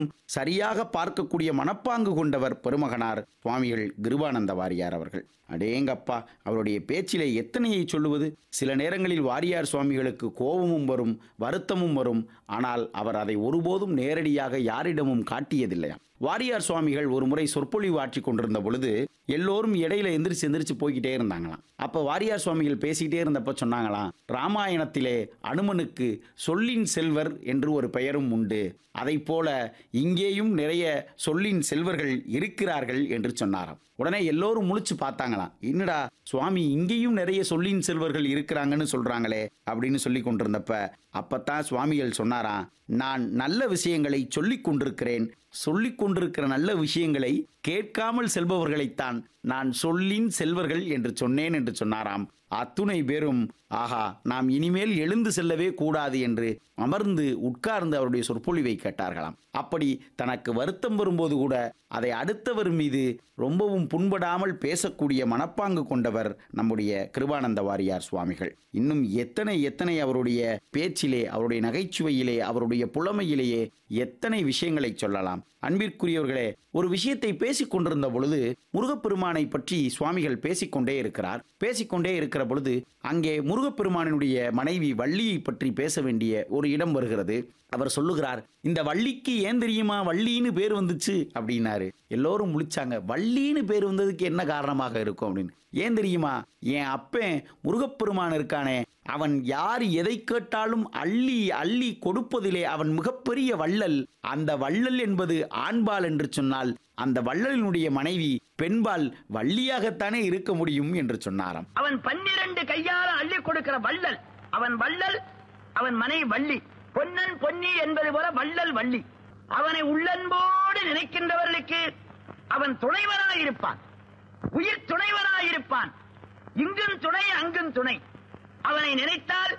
சரியாக பார்க்கக்கூடிய மனப்பாங்கு கொண்டவர் பெருமகனார் சுவாமிகள் கிருபானந்த வாரியார் அவர்கள் அடேங்கப்பா அவருடைய பேச்சிலே எத்தனையை சொல்லுவது சில நேரங்களில் வாரியார் சுவாமிகளுக்கு கோபமும் வரும் வருத்தமும் வரும் ஆனால் அவர் அதை ஒருபோதும் நேரடியாக யாரிடமும் காட்டியதில்லையாம் வாரியார் சுவாமிகள் ஒரு முறை சொற்பொழிவு ஆற்றி கொண்டிருந்த பொழுது எல்லோரும் இடையில எந்திரிச்சு எந்திரிச்சு போய்கிட்டே இருந்தாங்களாம் அப்ப வாரியார் சுவாமிகள் பேசிக்கிட்டே இருந்தப்ப சொன்னாங்களாம் ராமாயணத்திலே அனுமனுக்கு சொல்லின் செல்வர் என்று ஒரு பெயரும் உண்டு அதை போல இங்கேயும் நிறைய சொல்லின் செல்வர்கள் இருக்கிறார்கள் என்று சொன்னாராம் உடனே எல்லோரும் முழிச்சு பார்த்தாங்களாம் என்னடா சுவாமி இங்கேயும் நிறைய சொல்லின் செல்வர்கள் இருக்கிறாங்கன்னு சொல்றாங்களே அப்படின்னு சொல்லி கொண்டிருந்தப்ப அப்பத்தான் சுவாமிகள் சொன்னாராம் நான் நல்ல விஷயங்களை சொல்லிக் கொண்டிருக்கிறேன் சொல்லிக் கொண்டிருக்கிற நல்ல விஷயங்களை கேட்காமல் செல்பவர்களைத்தான் நான் சொல்லின் செல்வர்கள் என்று சொன்னேன் என்று சொன்னாராம் அத்துணை பேரும் ஆஹா நாம் இனிமேல் எழுந்து செல்லவே கூடாது என்று அமர்ந்து உட்கார்ந்து அவருடைய சொற்பொழிவை கேட்டார்களாம் அப்படி தனக்கு வருத்தம் வரும்போது கூட அதை அடுத்தவர் மீது ரொம்பவும் புண்படாமல் பேசக்கூடிய மனப்பாங்கு கொண்டவர் நம்முடைய கிருபானந்த வாரியார் சுவாமிகள் இன்னும் எத்தனை எத்தனை அவருடைய பேச்சிலே அவருடைய நகைச்சுவையிலே அவருடைய புலமையிலேயே எத்தனை விஷயங்களை சொல்லலாம் அன்பிற்குரியவர்களே ஒரு விஷயத்தை பேசிக் கொண்டிருந்த பொழுது முருகப்பெருமானை பற்றி சுவாமிகள் பேசிக்கொண்டே இருக்கிறார் பேசிக்கொண்டே இருக்கிற பொழுது அங்கே முருகப்பெருமானினுடைய மனைவி வள்ளியை பற்றி பேச வேண்டிய ஒரு இடம் வருகிறது அவர் சொல்லுகிறார் இந்த வள்ளிக்கு ஏன் தெரியுமா வள்ளின்னு பேர் வந்துச்சு அப்படின்னாரு எல்லோரும் முழிச்சாங்க வள்ளின்னு பேர் வந்ததுக்கு என்ன காரணமாக இருக்கும் அப்படின்னு ஏன் தெரியுமா என் அப்பன் முருகப்பெருமான் இருக்கானே அவன் யார் எதை கேட்டாலும் அள்ளி அள்ளி கொடுப்பதிலே அவன் மிகப்பெரிய வள்ளல் அந்த வள்ளல் என்பது ஆண்பால் என்று சொன்னால் அந்த வள்ளலினுடைய மனைவி பெண்பால் வள்ளியாகத்தானே இருக்க முடியும் என்று சொன்னாராம் அவன் பன்னிரண்டு கையால அள்ளி கொடுக்கிற வள்ளல் அவன் வள்ளல் அவன் மனைவி வள்ளி பொன்னன் பொன்னி என்பது போல வள்ளல் வள்ளி அவனை உள்ளன்போடு நினைக்கின்றவர்களுக்கு அவன் துணைவனாயிருப்பான் உயிர் துணைவனாயிருப்பான் இங்கும் துணை அங்கும் துணை அவனை நினைத்தால்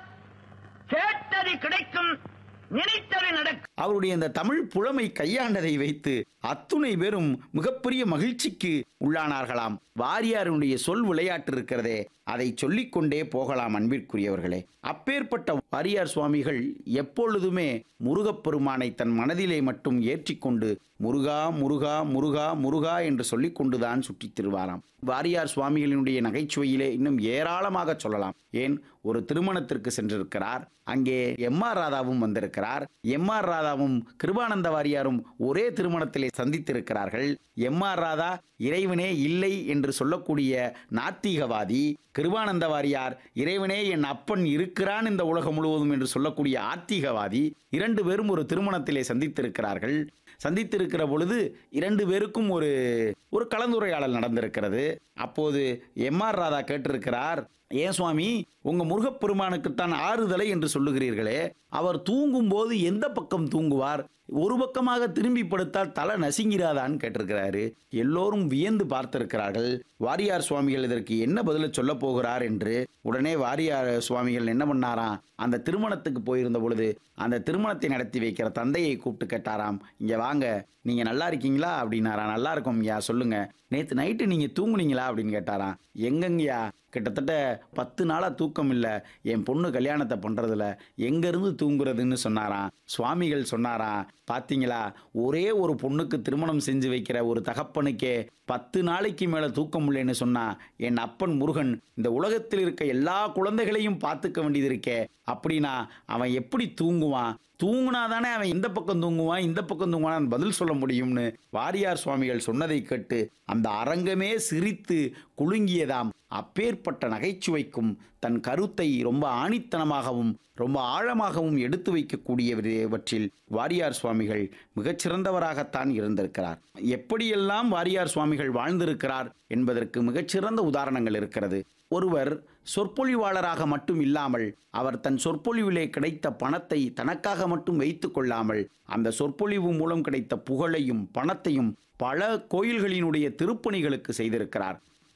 கேட்டது கிடைக்கும் நினைத்தது நடக்கும் அவருடைய இந்த தமிழ் புலமை கையாண்டதை வைத்து அத்துணை பேரும் மிகப்பெரிய மகிழ்ச்சிக்கு உள்ளானார்களாம் வாரியாருடைய சொல் விளையாட்டு இருக்கிறதே அதை சொல்லிக்கொண்டே போகலாம் அன்பிற்குரியவர்களே அப்பேற்பட்ட வாரியார் சுவாமிகள் எப்பொழுதுமே முருகப்பெருமானை தன் மனதிலே மட்டும் ஏற்றிக்கொண்டு முருகா முருகா முருகா முருகா என்று சொல்லிக் கொண்டுதான் சுற்றித் திருவாராம் வாரியார் சுவாமிகளினுடைய நகைச்சுவையிலே இன்னும் ஏராளமாக சொல்லலாம் ஏன் ஒரு திருமணத்திற்கு சென்றிருக்கிறார் அங்கே எம் ஆர் ராதாவும் வந்திருக்கிறார் எம் ஆர் ராதாவும் கிருபானந்த வாரியாரும் ஒரே திருமணத்திலே சந்தித்திருக்கிறார்கள் எம் ஆர் ராதா இறைவனே இல்லை என்று சொல்லக்கூடிய நாத்திகவாதி கிருபானந்த வாரியார் இறைவனே என் அப்பன் இருக்கிறான் இந்த உலகம் முழுவதும் என்று சொல்லக்கூடிய ஆத்திகவாதி இரண்டு பேரும் ஒரு திருமணத்திலே சந்தித்திருக்கிறார்கள் சந்தித்திருக்கிற பொழுது இரண்டு பேருக்கும் ஒரு ஒரு கலந்துரையாடல் நடந்திருக்கிறது அப்போது எம் ஆர் ராதா கேட்டிருக்கிறார் ஏன் சுவாமி உங்க முருகப்பெருமானுக்குத்தான் ஆறுதலை என்று சொல்லுகிறீர்களே அவர் தூங்கும் போது எந்த பக்கம் தூங்குவார் ஒரு பக்கமாக திரும்பி படுத்தால் தலை நசுங்கிறாதான்னு கேட்டிருக்கிறாரு எல்லோரும் வியந்து பார்த்திருக்கிறார்கள் வாரியார் சுவாமிகள் இதற்கு என்ன பதில சொல்ல போகிறார் என்று உடனே வாரியார் சுவாமிகள் என்ன பண்ணாராம் அந்த திருமணத்துக்கு போயிருந்த பொழுது அந்த திருமணத்தை நடத்தி வைக்கிற தந்தையை கூப்பிட்டு கேட்டாராம் இங்க வாங்க நீங்க நல்லா இருக்கீங்களா அப்படின்னாரா நல்லா இருக்கோம் ஐயா சொல்லுங்க நேத்து நைட்டு நீங்க தூங்குனீங்களா அப்படின்னு கேட்டாராம் எங்கங்கய்யா கிட்டத்தட்ட பத்து நாளா தூக்கம் இல்ல என் பொண்ணு கல்யாணத்தை பண்றதுல எங்க இருந்து தூங்குறதுன்னு சொன்னாராம் சுவாமிகள் சொன்னாராம் பாத்தீங்களா ஒரே ஒரு பொண்ணுக்கு திருமணம் செஞ்சு வைக்கிற ஒரு தகப்பனுக்கே பத்து நாளைக்கு மேல தூக்கம் இல்லைன்னு சொன்னா என் அப்பன் முருகன் இந்த உலகத்தில் இருக்க எல்லா குழந்தைகளையும் பார்த்துக்க வேண்டியது இருக்கே அப்படின்னா அவன் எப்படி தூங்குவான் தூங்குனாதானே அவன் இந்த பக்கம் தூங்குவான் இந்த பக்கம் தூங்குவான் பதில் சொல்ல முடியும்னு வாரியார் சுவாமிகள் சொன்னதை கேட்டு அந்த அரங்கமே சிரித்து குலுங்கியதாம் அப்பேற்பட்ட நகைச்சுவைக்கும் தன் கருத்தை ரொம்ப ஆணித்தனமாகவும் ரொம்ப ஆழமாகவும் எடுத்து வைக்கக்கூடியவற்றில் வாரியார் சுவாமிகள் மிகச்சிறந்தவராகத்தான் இருந்திருக்கிறார் எப்படியெல்லாம் வாரியார் சுவாமிகள் வாழ்ந்திருக்கிறார் என்பதற்கு மிகச்சிறந்த உதாரணங்கள் இருக்கிறது ஒருவர் சொற்பொழிவாளராக மட்டும் இல்லாமல் அவர் தன் சொற்பொழிவிலே கிடைத்த பணத்தை தனக்காக மட்டும் வைத்துக் கொள்ளாமல் அந்த சொற்பொழிவு மூலம் கிடைத்த புகழையும் பணத்தையும் பல கோயில்களினுடைய திருப்பணிகளுக்கு செய்திருக்கிறார்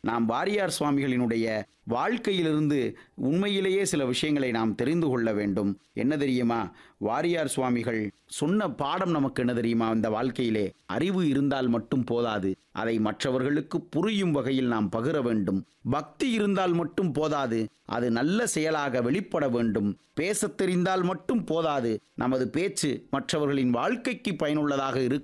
நாம் வாரியார் சுவாமிகளினுடைய வாழ்க்கையிலிருந்து உண்மையிலேயே சில விஷயங்களை நாம் தெரிந்து கொள்ள வேண்டும் என்ன தெரியுமா வாரியார் சுவாமிகள் சொன்ன பாடம் நமக்கு என்ன தெரியுமா இந்த வாழ்க்கையிலே அறிவு இருந்தால் மட்டும் போதாது அதை மற்றவர்களுக்கு புரியும் வகையில் நாம் பகிர வேண்டும் பக்தி இருந்தால் மட்டும் போதாது அது நல்ல செயலாக வெளிப்பட வேண்டும் பேசத் தெரிந்தால் மட்டும் போதாது நமது பேச்சு மற்றவர்களின் வாழ்க்கைக்கு பயனுள்ளதாக இருக்க